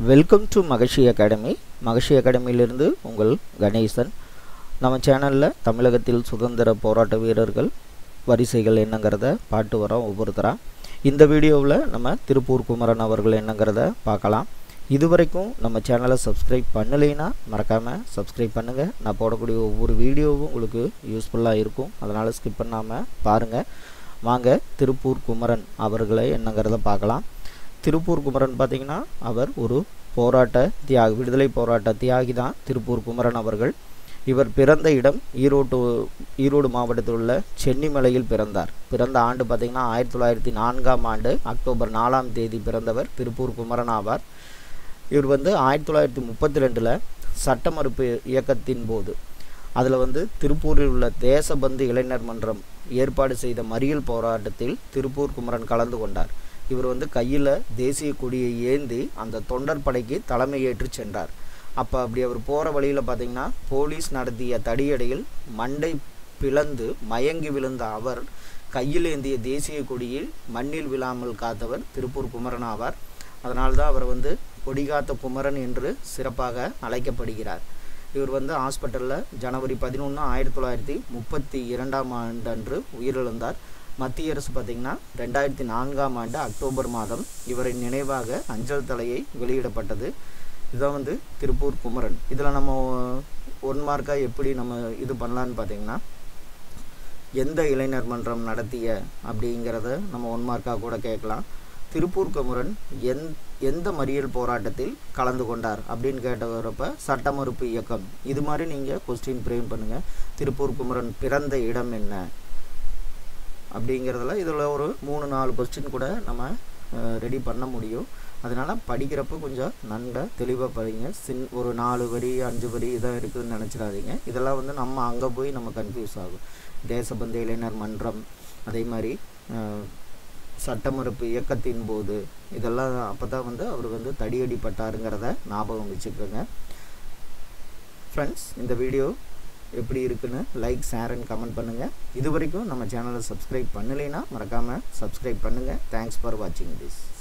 welcome to Maharishi academy Maharishi அகாடமியிலிருந்து உங்கள் கணேசன் நம்ம சேனலில் தமிழகத்தில் சுதந்திர போராட்ட வீரர்கள் வரிசைகள் என்னங்கிறத பாட்டு வரோம் ஒவ்வொருத்தராக இந்த வீடியோவில் நம்ம திருப்பூர் குமரன் அவர்கள் என்னங்கிறத பார்க்கலாம் இது வரைக்கும் நம்ம சேனலை சப்ஸ்கிரைப் பண்ணலைன்னா மறக்காமல் சப்ஸ்கிரைப் பண்ணுங்கள் நான் போடக்கூடிய ஒவ்வொரு வீடியோவும் உங்களுக்கு யூஸ்ஃபுல்லாக இருக்கும் அதனால் ஸ்கிப் பண்ணாமல் பாருங்கள் வாங்க திருப்பூர் குமரன் அவர்களை என்னங்கிறத பார்க்கலாம் திருப்பூர் குமரன் பார்த்திங்கன்னா அவர் ஒரு போராட்ட தியாகி விடுதலை போராட்ட தியாகி தான் திருப்பூர் குமரன் அவர்கள் இவர் பிறந்த இடம் ஈரோடு ஈரோடு மாவட்டத்தில் உள்ள சென்னிமலையில் பிறந்தார் பிறந்த ஆண்டு பார்த்திங்கன்னா ஆயிரத்தி தொள்ளாயிரத்தி நான்காம் ஆண்டு அக்டோபர் நாலாம் தேதி பிறந்தவர் திருப்பூர் குமரன் ஆவார் இவர் வந்து ஆயிரத்தி தொள்ளாயிரத்தி முப்பத்தி ரெண்டில் சட்ட மறுப்பு இயக்கத்தின் போது அதில் வந்து திருப்பூரில் உள்ள தேசபந்து இளைஞர் மன்றம் ஏற்பாடு செய்த மறியல் போராட்டத்தில் திருப்பூர் குமரன் கலந்து கொண்டார் இவர் வந்து கையில் தேசிய கொடியை ஏந்தி அந்த தொண்டர் படைக்கு தலைமையேற்று சென்றார் அப்போ அப்படி அவர் போகிற வழியில் பார்த்தீங்கன்னா போலீஸ் நடத்திய தடியடையில் மண்டை பிளந்து மயங்கி விழுந்த அவர் கையில் ஏந்திய தேசிய கொடியில் மண்ணில் விழாமல் காத்தவர் திருப்பூர் குமரன் ஆவார் அதனால்தான் அவர் வந்து கொடிகாத்த குமரன் என்று சிறப்பாக அழைக்கப்படுகிறார் இவர் வந்து ஹாஸ்பிட்டலில் ஜனவரி பதினொன்று ஆயிரத்தி தொள்ளாயிரத்தி முப்பத்தி இரண்டாம் ஆண்டு அன்று உயிரிழந்தார் மத்திய அரசு பார்த்திங்கன்னா ரெண்டாயிரத்தி நான்காம் ஆண்டு அக்டோபர் மாதம் இவரின் நினைவாக அஞ்சல் தலையை வெளியிடப்பட்டது இதுதான் வந்து திருப்பூர் குமரன் இதில் நம்ம ஒன் மார்க்காக எப்படி நம்ம இது பண்ணலான்னு பார்த்தீங்கன்னா எந்த இளைஞர் மன்றம் நடத்திய அப்படிங்கிறத நம்ம ஒன் மார்க்காக கூட கேட்கலாம் திருப்பூர் குமரன் எந் எந்த மறியல் போராட்டத்தில் கலந்து கொண்டார் அப்படின்னு கேட்டவரப்ப சட்ட மறுப்பு இயக்கம் இது மாதிரி நீங்கள் கொஸ்டின் பிரேம் பண்ணுங்கள் திருப்பூர் குமரன் பிறந்த இடம் என்ன அப்படிங்கிறதுல இதில் ஒரு மூணு நாலு கொஸ்டின் கூட நம்ம ரெடி பண்ண முடியும் அதனால் படிக்கிறப்ப கொஞ்சம் நன்றாக தெளிவாக படிங்க சின் ஒரு நாலு வரி அஞ்சு வரி இதான் இருக்குதுன்னு நினச்சிடாதீங்க இதெல்லாம் வந்து நம்ம அங்கே போய் நம்ம கன்ஃபியூஸ் ஆகும் தேசபந்து இளைஞர் மன்றம் அதே மாதிரி சட்ட மறுப்பு இயக்கத்தின் போது இதெல்லாம் அப்போ தான் வந்து அவர் வந்து தடியடிப்பட்டாருங்கிறத ஞாபகம் வச்சுக்கோங்க ஃப்ரெண்ட்ஸ் இந்த வீடியோ எப்படி இருக்குன்னு லைக் ஷேர் அண்ட் கமெண்ட் பண்ணுங்கள் இது வரைக்கும் நம்ம சேனலை சப்ஸ்கிரைப் பண்ணலைன்னா மறக்காமல் சப்ஸ்கிரைப் பண்ணுங்கள் தேங்க்ஸ் ஃபார் வாட்சிங் திஸ்